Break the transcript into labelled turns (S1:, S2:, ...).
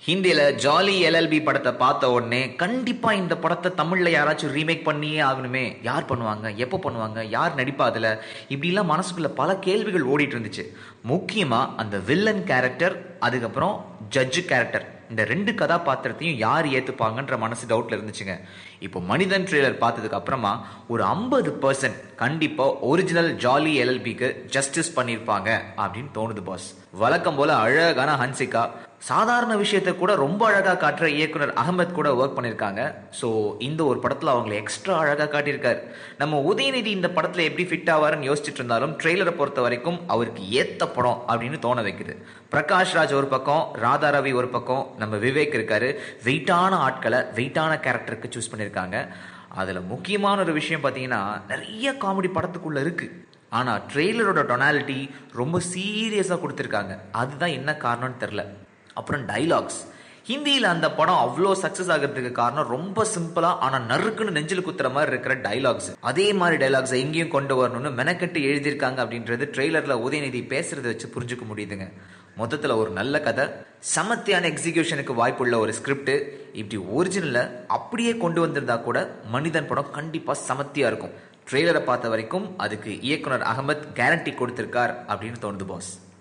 S1: ஹிந்தியில jolly LLB படத்தை பார்த்த உடனே கண்டிப்பா இந்த படத்தை தமிழ்ல யாராச்சும் ரீமேக் பண்ணியே ஆகணுமே யார் பண்ணுவாங்க எப்போ பண்ணுவாங்க யார் நடிப்பா அதுல இப்படிலாம் மனசுக்குள்ள பல கேள்விகள் ஓடிட்டு இருந்துச்சு முக்கியமா அந்த வில்லன் கேரக்டர் அதுக்கப்புறம் ஜட்ஜு கேரக்டர் இந்த ரெண்டு கதாபாத்திரத்தையும் யார் ஏத்துப்பாங்கன்ற மனசு டவுட்ல இருந்துச்சுங்க இப்போ மனிதன் ட்ரெய்லர் பார்த்ததுக்கு அப்புறமா ஒரு ஐம்பது பர்சன்ட் கண்டிப்பா ஒரிஜினல் ஜாலி எல்எல்பிக்கு ஜஸ்டிஸ் பண்ணியிருப்பாங்க அப்படின்னு தோணுது பாஸ் வழக்கம் போல அழகான ஹன்சிகா சாதாரண விஷயத்தை கூட ரொம்ப அழகா காட்டுற இயக்குனர் அகமத் கூட ஒர்க் பண்ணியிருக்காங்க ஸோ இந்த ஒரு படத்தில் அவங்களை எக்ஸ்ட்ரா அழகா காட்டியிருக்காரு நம்ம உதயநிதி இந்த படத்தில் எப்படி ஃபிட் ஆவாருன்னு யோசிச்சுட்டு இருந்தாலும் ட்ரெய்லரை பொறுத்த வரைக்கும் அவருக்கு ஏத்த படம் அப்படின்னு தோண வைக்குது பிரகாஷ் ராஜ் ஒரு பக்கம் ராதா ரவி ஒரு பக்கம் நம்ம விவேக் இருக்காரு வெயிட்டான ஆட்களை வெயிட்டான கேரக்டருக்கு சூஸ் பண்ணியிருக்காங்க அதில் முக்கியமான ஒரு விஷயம் பார்த்தீங்கன்னா நிறைய காமெடி படத்துக்குள்ள இருக்கு ஆனால் ட்ரெய்லரோட டொனாலிட்டி ரொம்ப சீரியஸாக கொடுத்துருக்காங்க அதுதான் என்ன காரணம்னு தெரில அப்புறம் டைலாக்ஸ் ஹிந்தியில் அந்த படம் அவ்வளோ சக்ஸஸ் ஆகிறதுக்கு காரணம் ரொம்ப சிம்பிளாக ஆனால் நறுக்குன்னு நெஞ்சில் குத்துற மாதிரி இருக்கிற டைலாக்ஸ் அதே மாதிரி டைலாக்ஸை எங்கேயும் கொண்டு வரணும்னு மெனக்கெட்டு எழுதியிருக்காங்க அப்படின்றது ட்ரெய்லரில் உதயநிதி பேசுறதை வச்சு புரிஞ்சுக்க முடியுதுங்க மொத்தத்தில் ஒரு நல்ல கதை சமத்தியான எக்ஸிகியூஷனுக்கு வாய்ப்புள்ள ஒரு ஸ்கிரிப்ட் இப்படி ஒரிஜினலை அப்படியே கொண்டு வந்திருந்தா கூட மனிதன் படம் கண்டிப்பாக சமத்தியாக இருக்கும் ட்ரெய்லரை பார்த்த வரைக்கும் அதுக்கு இயக்குனர் அகமத் கேரண்டி கொடுத்திருக்கார் அப்படின்னு தோணுது பாஸ்